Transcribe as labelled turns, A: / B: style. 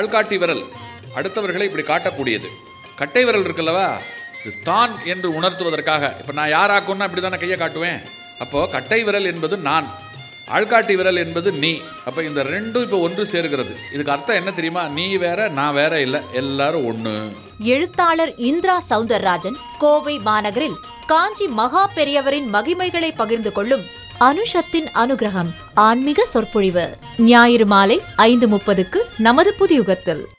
A: ஆள்காட்டி விரல் அடுத்தவர்களை இப்படி காட்டக்கூடியது கட்டை விரல் இருக்குல்லவா இது தான் என்று உணர்த்துவதற்காக இப்போ நான் யாராக்குன்னா இப்படி தானே கையை காட்டுவேன் அப்போது கட்டை விரல் என்பது நான் ஆள்காட்டி விரல் என்பது நீ அப்போ இந்த ரெண்டும் இப்போ ஒன்று சேர்கிறது இதுக்கு அர்த்தம் என்ன தெரியுமா நீ வேற நான் வேற இல்லை எல்லாரும் ஒன்று
B: எழுத்தாளர் இந்திரா சவுந்தரராஜன் கோவை மாநகரில் காஞ்சி மகா பெரியவரின் மகிமைகளை பகிர்ந்து கொள்ளும் அனுஷத்தின் அனுகிரகம் ஆன்மீக சொற்பொழிவு ஞாயிறு மாலை ஐந்து முப்பதுக்கு நமது புதியுகத்தில்